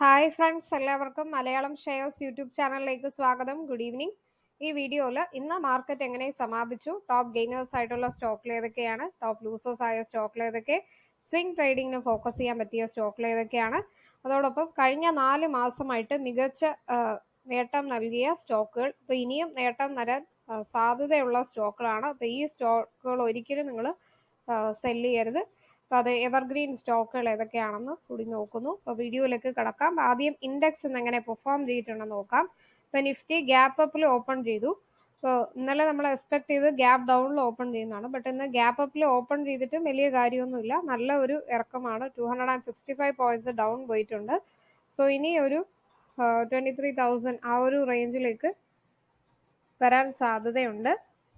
hi friends എല്ലാവർക്കും Malayalam shares YouTube ചാനലിലേക്ക് സ്വാഗതം ഗുഡ് ഈവനിങ് ഈ വീഡിയോയിൽ ഇന്ന് മാർക്കറ്റ് എങ്ങനെ സമാപിച്ചു ടോപ്പ് ഗെയിനേഴ്സ് ആയിട്ടുള്ള സ്റ്റോക്കിൽ ഏതൊക്കെയാണ് ടോപ്പ് ലൂസേഴ്സ് ആയ സ്റ്റോക്കിൽ ഏതൊക്കെ സ്വിംഗ് ട്രേഡിങ്ങിന് ഫോക്കസ് ചെയ്യാൻ പറ്റിയ സ്റ്റോക്കിൽ ഏതൊക്കെയാണ് അതോടൊപ്പം കഴിഞ്ഞ നാല് മാസമായിട്ട് മികച്ച ആ, നേട്ടം നൽകിയ സ്റ്റോക്കുകൾ ഇപ്പോൾ ഇനിയും നേട്ടം തരാൻ ആ, സാധ്യതയുള്ള സ്റ്റോക്കുകളാണ് അപ്പോൾ ഈ സ്റ്റോക്കുകൾ ഒരിക്കലും നിങ്ങൾ സെല് ചെയ്യരുത് അപ്പോൾ അത് എവർഗ്രീൻ സ്റ്റോക്കുകൾ ഏതൊക്കെയാണെന്ന് കൂടി നോക്കുന്നു അപ്പോൾ വീഡിയോയിലേക്ക് കിടക്കാം ആദ്യം ഇൻഡെക്സ് ഇന്ന് എങ്ങനെ പെർഫോം ചെയ്തിട്ടുണ്ടെന്ന് നോക്കാം ഇപ്പോൾ നിഫ്റ്റി ഗ്യാപ്പ് അപ്പിൽ ഓപ്പൺ ചെയ്തു ഇപ്പോൾ ഇന്നലെ നമ്മൾ എക്സ്പെക്ട് ചെയ്ത് ഗ്യാപ്പ് ഡൗണിൽ ഓപ്പൺ ചെയ്യുന്നതാണ് ബട്ട് ഇന്ന് ഗ്യാപ്പ് അപ്പിൽ ഓപ്പൺ ചെയ്തിട്ട് വലിയ കാര്യമൊന്നുമില്ല നല്ല ഒരു ഇറക്കമാണ് two hundred and sixty five points down പോയിട്ടുണ്ട് സോ ഇനി ഒരു ട്വൻറ്റി ത്രീ തൗസൻഡ് ആ ഒരു റേഞ്ചിലേക്ക് വരാൻ സാധ്യതയുണ്ട്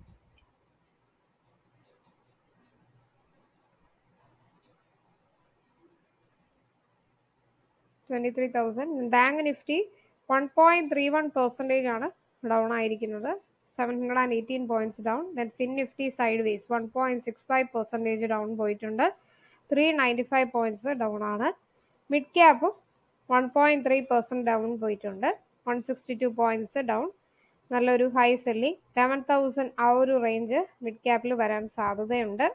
twenty three thousand Bank Nifty one point three one percentage ആണ് ഡൗൺ ആയിരിക്കുന്നത് seven hundred and eighteen points down then Fin Nifty sideways one point six five percentage down പോയിട്ടുണ്ട് three ninety five points down ആണ് mid ക്യാപ്പും one point three percent down പോയിട്ടുണ്ട് one sixty two points down നല്ലൊരു high selling eleven thousand ആ ഒരു range mid ക്യാപ്പിൽ വരാൻ സാധ്യതയുണ്ട്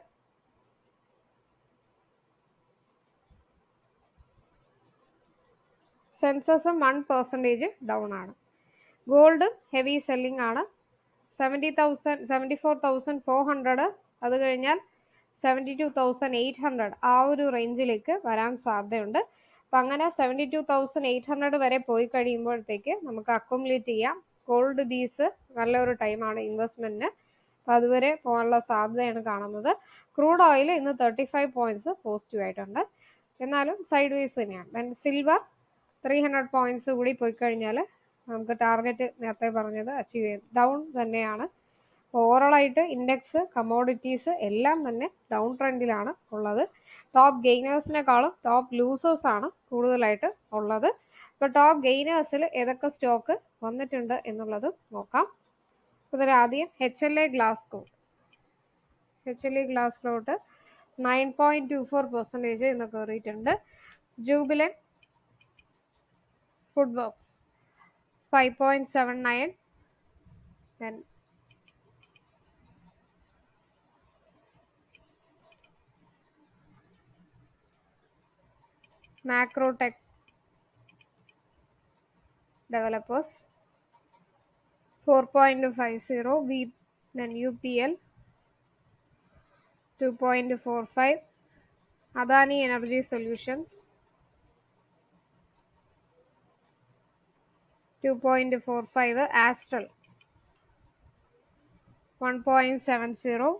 സെൻസസും വൺ പെർസെൻറ്റേജ് ഡൗൺ ആണ് ഗോൾഡ് ഹെവി സെല്ലിംഗ് ആണ് seventy thousand seventy four thousand four hundred അത് കഴിഞ്ഞാൽ seventy two thousand eight hundred ആ ഒരു റേഞ്ചിലേക്ക് വരാൻ സാധ്യതയുണ്ട് അപ്പം അങ്ങനെ seventy two thousand eight hundred വരെ പോയി കഴിയുമ്പോഴത്തേക്ക് നമുക്ക് അക്കോമുലേറ്റ് ചെയ്യാം ഗോൾഡ് ബീസ് നല്ലൊരു ടൈമാണ് ഇൻവെസ്റ്റ്മെന്റിന് അപ്പോൾ അതുവരെ പോകാനുള്ള സാധ്യതയാണ് കാണുന്നത് ക്രൂഡ് ഓയിൽ ഇന്ന് തേർട്ടി ഫൈവ് പോയിന്റ്സ് പോസിറ്റീവ് ആയിട്ടുണ്ട് എന്നാലും സൈഡ് വേസ് തന്നെയാണ് then silver three hundred points കൂടി പോയി കഴിഞ്ഞാൽ നമുക്ക് ടാർഗറ്റ് നേരത്തെ പറഞ്ഞത് അച്ചീവ് ചെയ്യും ഡൗൺ തന്നെയാണ് ഓവറോൾ ആയിട്ട് ഇൻഡെക്സ് കമോഡിറ്റീസ് എല്ലാം തന്നെ ഡൗൺ ട്രെൻഡിലാണ് ഉള്ളത് ടോപ്പ് ഗെയിനേഴ്സിനെക്കാളും ടോപ്പ് ലൂസേഴ്സ് ആണ് കൂടുതലായിട്ട് ഉള്ളത് ഇപ്പോൾ ടോപ്പ് ഗെയിനേഴ്സിൽ ഏതൊക്കെ സ്റ്റോക്ക് വന്നിട്ടുണ്ട് എന്നുള്ളത് നോക്കാം ഇതിൽ ആദ്യം H L A glass coat H L A glass coat nine point two four percentage ഇന്ന് കയറിയിട്ടുണ്ട് Jubilant food box five point seven nine then Macrotech developers 4.50 V then UPL 2.45 Adani Energy Solutions 2.45 Astral 1.70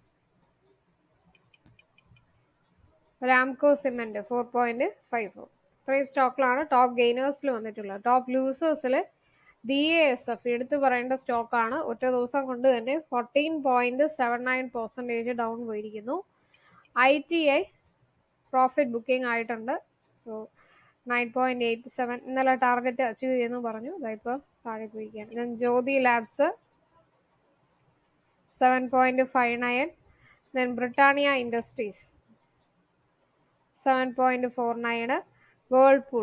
Ramco cement four point five four ഇത്രയും സ്റ്റോക്കിലാണ് top ഗെയിനേഴ്സിൽ വന്നിട്ടുള്ളത് top ലൂസേഴ്സിൽ B A S F എടുത്തു പറയേണ്ട സ്റ്റോക്കാണ് ഒറ്റ ദിവസം കൊണ്ട് തന്നെ fourteen point seven nine percentage down പോയിരിക്കുന്നു I T I profit booking ആയിട്ടുണ്ട് so nine point eight seven ഇന്നലെ ടാർഗറ്റ് അച്ചീവ് ചെയ്യുന്നു പറഞ്ഞു ഇതായിപ്പോൾ താഴെ പോയിരിക്കുകയാണ് then Jyothy labs seven point five nine then Britannia industries seven point four nine Whirlpool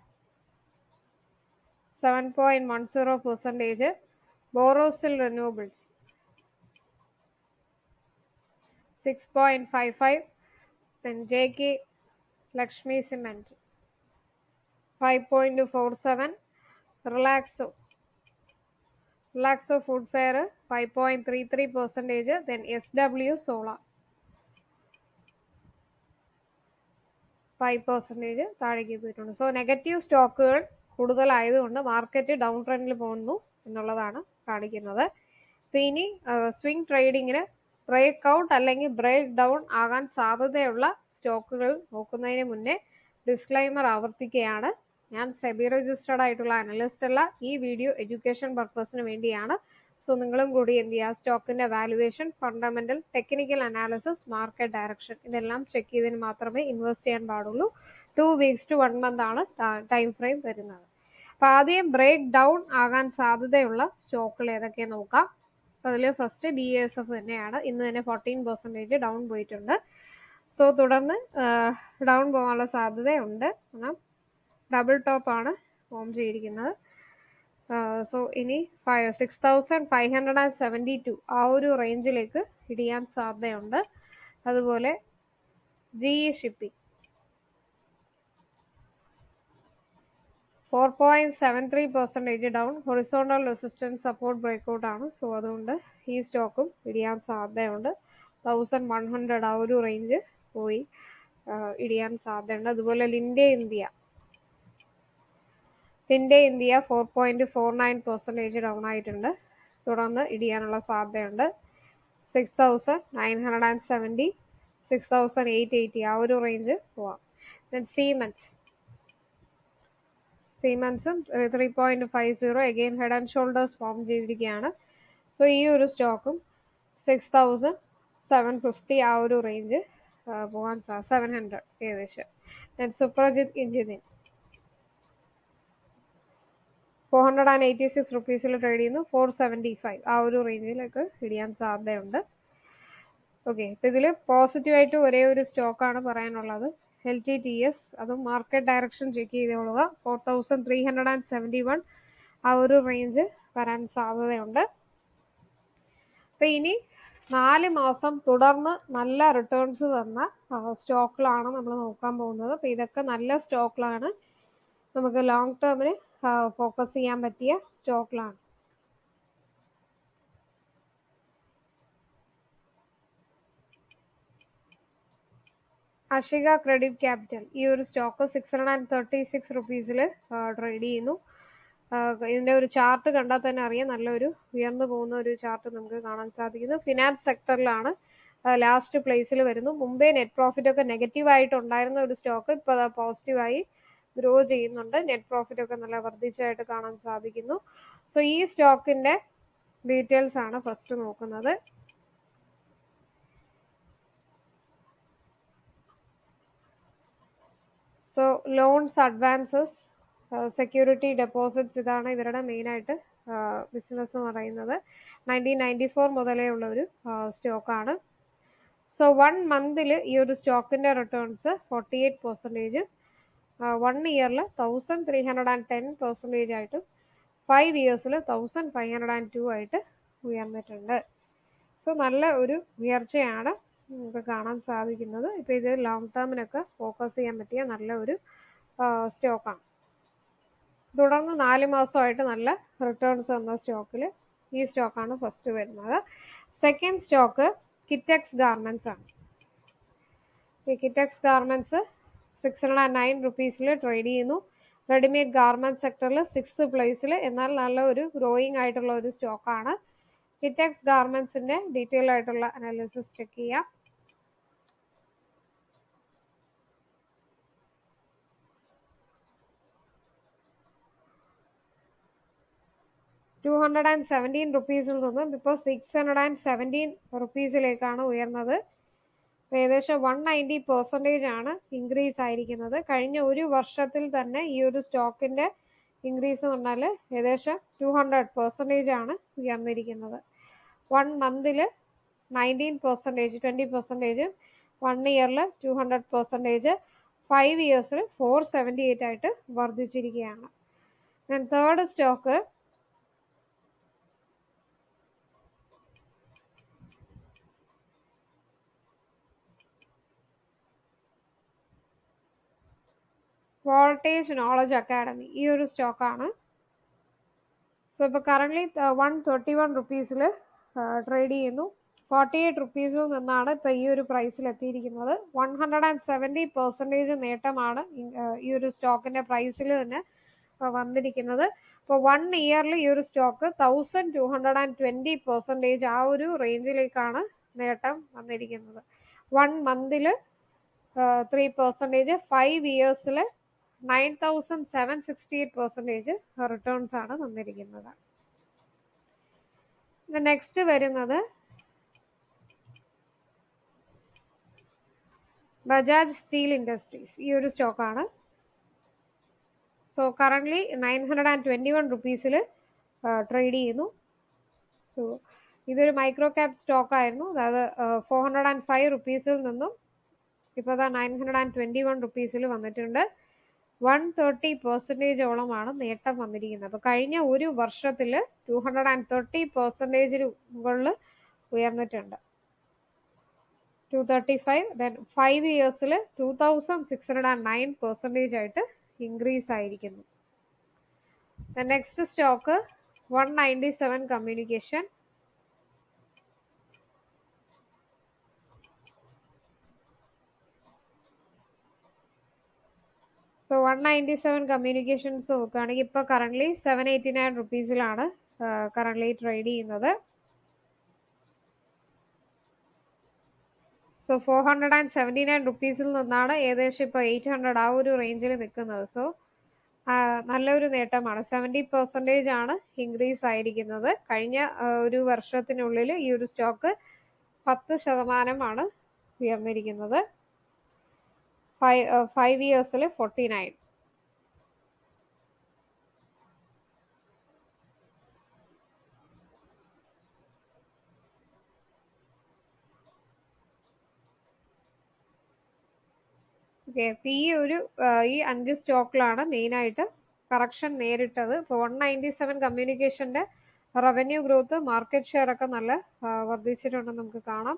seven point one zero percentage Borosil renewables six point five five then J K Lakshmi cement five point four seven Relaxo Relaxo footwear five point three three percentage then S W solar five percentage താഴേക്ക് പോയിട്ടുണ്ട് so negative സ്റ്റോക്കുകൾ കൂടുതലായതുകൊണ്ട് market down ട്രെൻഡിൽ പോകുന്നു എന്നുള്ളതാണ് കാണിക്കുന്നത് അപ്പോൾ ഇനി swing ട്രേഡിങ്ങിന് ബ്രേക്ക് ഔട്ട് അല്ലെങ്കിൽ ബ്രേക്ക് ഡൗൺ ആകാൻ സാധ്യതയുള്ള സ്റ്റോക്കുകൾ നോക്കുന്നതിന് മുന്നേ ഡിസ്ക്ലൈമർ ആവർത്തിക്കുകയാണ് ഞാൻ സെബി രജിസ്റ്റേർഡ് ആയിട്ടുള്ള അനലിസ്റ്റ് അല്ല ഈ വീഡിയോ എഡ്യൂക്കേഷൻ പർപ്പസിന് വേണ്ടിയാണ് സോ നിങ്ങളും കൂടി എന്ത് ചെയ്യുക സ്റ്റോക്കിന്റെ valuation fundamental technical analysis market direction ഇതെല്ലാം ചെക്ക് ചെയ്തതിന് മാത്രമേ ഇൻവെസ്റ്റ് ചെയ്യാൻ പാടുള്ളൂ two weeks to one month ആണ് ടൈം ഫ്രെയിം വരുന്നത് അപ്പൊ ആദ്യം ബ്രേക്ക് ഡൗൺ ആകാൻ സാധ്യതയുള്ള സ്റ്റോക്കുകൾ ഏതൊക്കെ നോക്കാം അതിൽ ഫസ്റ്റ് ബി എസ് എഫ് തന്നെയാണ് ഇന്ന് തന്നെ ഫോർട്ടീൻ പെർസെൻറ്റേജ് ഡൗൺ പോയിട്ടുണ്ട് സോ തുടർന്ന് ഡൗൺ പോകാനുള്ള സാധ്യതയുണ്ട് കാരണം ഡബിൾ ടോപ്പ് ആണ് ഫോം ചെയ്തിരിക്കുന്നത് സോ ഇനി five six thousand five hundred and seventy two ആ ഒരു റേഞ്ചിലേക്ക് ഇടിയാൻ സാധ്യതയുണ്ട് അതുപോലെ G E shipping four point seven three percentage down horizontal resistance support breakout ആണ് സോ അതുകൊണ്ട് ഈ സ്റ്റോക്കും ഇടിയാൻ സാധ്യതയുണ്ട് തൗസൻഡ് വൺ ഹൺഡ്രഡ് ആ ഒരു റേഞ്ച് പോയി ഇടിയാൻ സാധ്യതയുണ്ട് അതുപോലെ Linde India Linde India four point four nine percentage down ആയിട്ടുണ്ട് തുടർന്ന് ഇടിയാനുള്ള സാധ്യതയുണ്ട് six thousand nine hundred and seventy six thousand eight eighty ആ ഒരു റേഞ്ച് പോവാം ദെൻ സീമെൻസ് സീമെൻസും three point five zero again head and shoulders form ചെയ്തിരിക്കുകയാണ് so ഈ ഒരു സ്റ്റോക്കും സിക്സ് തൗസൻഡ് സെവൻ ഫിഫ്റ്റി ആ ഒരു റേഞ്ച് പോകാൻ സാ സെവൻ ഹൺഡ്രഡ് ഏകദേശം then Suprajit engineer four hundred and eighty six റുപ്പീസിൽ ട്രേഡ് ചെയ്യുന്നു ഫോർ സെവൻറ്റി ഫൈവ് ആ ഒരു റേഞ്ചിലേക്ക് ഇടിയാൻ സാധ്യതയുണ്ട് ഓക്കെ ഇപ്പം ഇതിൽ പോസിറ്റീവായിട്ട് ഒരേ ഒരു സ്റ്റോക്കാണ് പറയാനുള്ളത് എൽ ടി ടി എസ് അതും മാർക്കറ്റ് ഡയറക്ഷൻ ചെക്ക് ചെയ്തോളുക four thousand three hundred and seventy one ആ ഒരു റേഞ്ച് വരാൻ സാധ്യതയുണ്ട് അപ്പം ഇനി നാല് മാസം തുടർന്ന് നല്ല റിട്ടേൺസ് തന്ന സ്റ്റോക്കിലാണ് നമ്മൾ നോക്കാൻ പോകുന്നത് അപ്പം ഇതൊക്കെ നല്ല സ്റ്റോക്കിലാണ് നമുക്ക് ലോങ് ടേമിന് ഫോക്കസ് ചെയ്യാൻ പറ്റിയ സ്റ്റോക്കിലാണ് അഷിക ക്രെഡിറ്റ് ക്യാപിറ്റൽ ഈ ഒരു stock six hundred and thirty six റുപ്പീസിൽ ട്രേഡ് ചെയ്യുന്നു ഇതിന്റെ ഒരു ചാർട്ട് കണ്ടാൽ തന്നെ അറിയാം നല്ലൊരു ഉയർന്നു പോകുന്ന ഒരു ചാർട്ട് നമുക്ക് കാണാൻ സാധിക്കുന്നു ഫിനാൻസ് സെക്ടറിലാണ് ലാസ്റ്റ് പ്ലേസിൽ വരുന്നു മുമ്പേ നെറ്റ് പ്രോഫിറ്റ് ഒക്കെ നെഗറ്റീവ് ആയിട്ട് ഉണ്ടായിരുന്ന ഒരു സ്റ്റോക്ക് ഇപ്പോൾ അത് പോസിറ്റീവായി ഗ്രോ ചെയ്യുന്നുണ്ട് നെറ്റ് പ്രോഫിറ്റ് ഒക്കെ നല്ല വർദ്ധിച്ചായിട്ട് കാണാൻ സാധിക്കുന്നു സോ ഈ സ്റ്റോക്കിന്റെ ഡീറ്റെയിൽസ് ആണ് ഫസ്റ്റ് നോക്കുന്നത് so loans advances security deposits ഇതാണ് ഇവരുടെ മെയിനായിട്ട് ബിസിനസ് എന്ന് പറയുന്നത് നയൻറ്റീൻ നയൻറ്റി ഫോർ മുതലേ ഉള്ള ഒരു സ്റ്റോക്കാണ് സോ വൺ മന്തിൽ ഈ ഒരു സ്റ്റോക്കിൻ്റെ returns forty eight percentage one ഇയറിൽ thousand three hundred and ten percentage ആയിട്ടും ഫൈവ് ഇയേഴ്സിൽ thousand five hundred and two ആയിട്ട് ഉയർന്നിട്ടുണ്ട് സോ നല്ല ഒരു ഉയർച്ചയാണ് നമുക്ക് കാണാൻ സാധിക്കുന്നത് ഇപ്പോൾ ഇത് ലോങ് ടേമിനൊക്കെ ഫോക്കസ് ചെയ്യാൻ പറ്റിയ നല്ല ഒരു സ്റ്റോക്കാണ് തുടർന്ന് നാല് മാസമായിട്ട് നല്ല റിട്ടേൺസ് വന്ന സ്റ്റോക്കിൽ ഈ സ്റ്റോക്കാണ് ഫസ്റ്റ് വരുന്നത് സെക്കൻഡ് സ്റ്റോക്ക് കിറ്റക്സ് ഗാർമെൻറ്റ്സ് ആണ് ഈ Kitex garments six hundred and nine റുപ്പീസിൽ ട്രേഡ് ചെയ്യുന്നു റെഡിമെയ്ഡ് ഗാർമെൻറ്റ് സെക്ടറിൽ സിക്സ് പ്ലേസിൽ എന്നാൽ നല്ല ഒരു ഗ്രോയിങ് ആയിട്ടുള്ള ഒരു സ്റ്റോക്കാണ് കിറ്റക്സ് ഗാർമെൻറ്റ്സിൻ്റെ ഡീറ്റെയിൽ ആയിട്ടുള്ള അനാലിസിസ് ചെക്ക് ചെയ്യാം ടു ഹൺഡ്രഡ് ആൻഡ് സെവൻറ്റീൻ റുപ്പീസിൽ നിന്നും ഇപ്പോൾ സിക്സ് ഹൺഡ്രഡ് ആൻഡ് സെവൻറ്റീൻ റുപ്പീസിലേക്കാണ് ഉയർന്നത് ഏകദേശം വൺ നയൻറ്റി പെർസെൻറ്റേജ് ആണ് ഇൻക്രീസ് ആയിരിക്കുന്നത് കഴിഞ്ഞ ഒരു വർഷത്തിൽ തന്നെ ഈ ഒരു സ്റ്റോക്കിൻ്റെ ഇൻക്രീസ് എന്ന് പറഞ്ഞാൽ ഏകദേശം ടു ഹൺഡ്രഡ് പെർസെൻറ്റേജ് ആണ് ഉയർന്നിരിക്കുന്നത് വൺ മന്തിൽ nineteen percentage twenty percentage one ഇയറിൽ ടു ഹൺഡ്രഡ് പെർസെൻറ്റേജ് ഫൈവ് ഇയേഴ്സിൽ ഫോർ സെവൻറ്റി എയ്റ്റ് ആയിട്ട് വർദ്ധിച്ചിരിക്കുകയാണ് then third stock voltage knowledge academy ഈ ഒരു സ്റ്റോക്കാണ് സോ ഇപ്പോൾ കറൻ്റ്ലി വൺ തേർട്ടി വൺ റുപ്പീസിൽ ട്രേഡ് ചെയ്യുന്നു ഫോർട്ടി എയ്റ്റ് റുപ്പീസിൽ നിന്നാണ് ഇപ്പോൾ ഈ ഒരു പ്രൈസിൽ എത്തിയിരിക്കുന്നത് one hundred and seventy percentage നേട്ടമാണ് ഈ ഒരു സ്റ്റോക്കിൻ്റെ പ്രൈസിൽ തന്നെ വന്നിരിക്കുന്നത് അപ്പോൾ വൺ ഇയറിൽ ഈ ഒരു stock thousand two hundred and twenty percentage ആ ഒരു റേഞ്ചിലേക്കാണ് നേട്ടം വന്നിരിക്കുന്നത് വൺ മന്തിൽ ത്രീ പെർസെൻറ്റേജ് ഫൈവ് ഇയേഴ്സിൽ nine thousand seven sixty eight percentage returns ആണ് വന്നിരിക്കുന്നത് നെക്സ്റ്റ് വരുന്നത് ബജാജ് സ്റ്റീൽ ഇൻഡസ്ട്രീസ് ഈ ഒരു സ്റ്റോക്കാണ് so currently nine hundred and twenty one റുപ്പീസിൽ ട്രേഡ് ചെയ്യുന്നു സോ ഇതൊരു മൈക്രോ ക്യാപ് സ്റ്റോക്ക് ആയിരുന്നു അതായത് ഫോർ ഹൺഡ്രഡ് ആൻഡ് ഫൈവ് റുപ്പീസിൽ നിന്നും ഇപ്പോൾ അതാ nine hundred and twenty one റുപ്പീസിൽ വന്നിട്ടുണ്ട് വൺ തേർട്ടി പെർസെൻറ്റേജോളമാണ് നേട്ടം വന്നിരിക്കുന്നത് അപ്പോൾ കഴിഞ്ഞ ഒരു വർഷത്തിൽ ടു ഹൺഡ്രഡ് ആൻഡ് തേർട്ടി പെർസെൻറ്റേജിന് മുകളിൽ ഉയർന്നിട്ടുണ്ട് two thirty five then five ഇയേഴ്സിൽ two thousand six hundred and nine percentage ആയിട്ട് ഇൻക്രീസ് ആയിരിക്കുന്നു next stock one ninety seven communication so one ninety seven communications നോക്കുകയാണെങ്കിൽ ഇപ്പോൾ കറൻ്റ്ലി സെവൻ എയ്റ്റി നയൻ റുപ്പീസിലാണ് currently trade ചെയ്യുന്നത് so four hundred and seventy nine റുപ്പീസിൽ നിന്നാണ് ഏകദേശം ഇപ്പോൾ എയ്റ്റ് ഹൺഡ്രഡ് ആ ഒരു റേഞ്ചിൽ നിൽക്കുന്നത് സോ നല്ലൊരു നേട്ടമാണ് സെവൻറ്റി പെർസെൻറ്റേജ് ആണ് ഇൻക്രീസ് ആയിരിക്കുന്നത് കഴിഞ്ഞ ഒരു വർഷത്തിനുള്ളിൽ ഈ ഒരു സ്റ്റോക്ക് പത്ത് ശതമാനമാണ് ഉയർന്നിരിക്കുന്നത് ഫൈവ് ഫൈവ് ഇയേഴ്സിൽ ഫോർട്ടി നയൻ ഓക്കെ ഈ ഒരു ഈ അഞ്ച് സ്റ്റോക്കിലാണ് മെയിനായിട്ട് കറക്ഷൻ നേരിട്ടത് ഇപ്പോൾ വൺ നയൻറ്റി സെവൻ കമ്മ്യൂണിക്കേഷൻ്റെ റവന്യൂ ഗ്രോത്ത് മാർക്കറ്റ് ഷെയർ ഒക്കെ നല്ല വർദ്ധിച്ചിട്ടുണ്ടെന്ന് നമുക്ക് കാണാം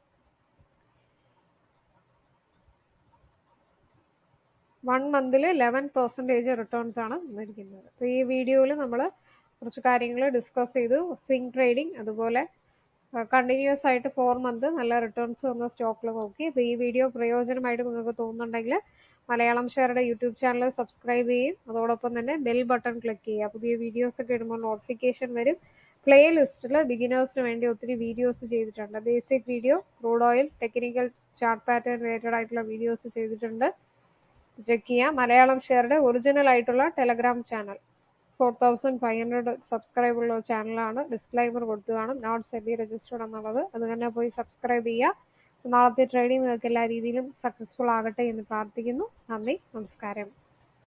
വൺ മന്തിൽ ലെവൻ പെർസെൻറ്റേജ് റിട്ടേൺസ് ആണ് വന്നിരിക്കുന്നത് അപ്പോൾ ഈ വീഡിയോയിൽ നമ്മൾ കുറച്ച് കാര്യങ്ങൾ ഡിസ്കസ് ചെയ്തു സ്വിംഗ് ട്രേഡിംഗ് അതുപോലെ കണ്ടിന്യൂസ് ആയിട്ട് ഫോർ മന്ത് നല്ല റിട്ടേൺസ് വന്ന സ്റ്റോക്കിൽ നോക്കി അപ്പോൾ ഈ വീഡിയോ പ്രയോജനമായിട്ട് നിങ്ങൾക്ക് തോന്നുന്നുണ്ടെങ്കിൽ മലയാളം ഷെയറുടെ യൂട്യൂബ് ചാനൽ സബ്സ്ക്രൈബ് ചെയ്യും അതോടൊപ്പം തന്നെ ബെൽ ബട്ടൺ ക്ലിക്ക് ചെയ്യുക പുതിയ വീഡിയോസ് ഒക്കെ ഇടുമ്പോൾ നോട്ടിഫിക്കേഷൻ വരും പ്ലേ ലിസ്റ്റിൽ ബിഗിനേഴ്സിന് വേണ്ടി ഒത്തിരി വീഡിയോസ് ചെയ്തിട്ടുണ്ട് basic video crude oil technical chart pattern related ആയിട്ടുള്ള വീഡിയോസ് ചെയ്തിട്ടുണ്ട് ചെക്ക് ചെയ്യാം മലയാളം ഷെയറുടെ ഒറിജിനൽ ആയിട്ടുള്ള Telegram channel four thousand five hundred subscribe ഉള്ള ചാനലാണ് ഡിസ്ക്ലൈമർ കൊടുത്തു കാണും നോട്ട് സെബി രജിസ്റ്റർഡ് എന്നുള്ളത് അത് തന്നെ പോയി സബ്സ്ക്രൈബ് ചെയ്യുക നാളത്തെ ട്രേഡിംഗ് നിങ്ങൾക്ക് എല്ലാ രീതിയിലും സക്സസ്ഫുൾ ആകട്ടെ എന്ന് പ്രാർത്ഥിക്കുന്നു നന്ദി നമസ്കാരം